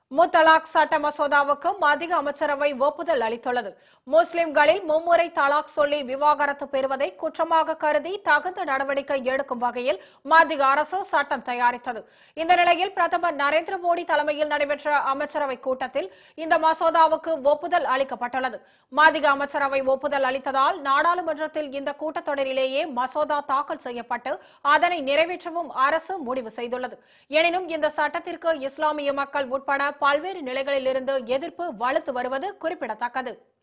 முத்தலாக் சட்ட மசோதாவுக்கு மத்திய அமைச்சரவை ஒப்புதல் அளித்துள்ளது முஸ்லிம்களில் மும்முறை தலாக் சொல்லி விவாகரத்து பெறுவதை குற்றமாக கருதி தகுந்த நடவடிக்கை எடுக்கும் வகையில் மத்திய அரசு சட்டம் தயாரித்தது இந்த நிலையில் பிரதமர் நரேந்திர மோடி தலைமையில் நடைபெற்ற அமைச்சரவை கூட்டத்தில் இந்த மசோதாவுக்கு ஒப்புதல் அளிக்கப்பட்டுள்ளது மத்திய அமைச்சரவை ஒப்புதல் அளித்ததால் நாடாளுமன்றத்தில் இந்த கூட்டத்தொடரிலேயே மசோதா தாக்கல் செய்யப்பட்டு அதனை நிறைவேற்றவும் அரசு முடிவு செய்துள்ளது எனினும் இந்த சட்டத்திற்கு இஸ்லாமிய மக்கள் உட்பட பல்வேறு நிலைகளிலிருந்து எதிர்ப்பு வலுத்து வருவது குறிப்பிடத்தக்கது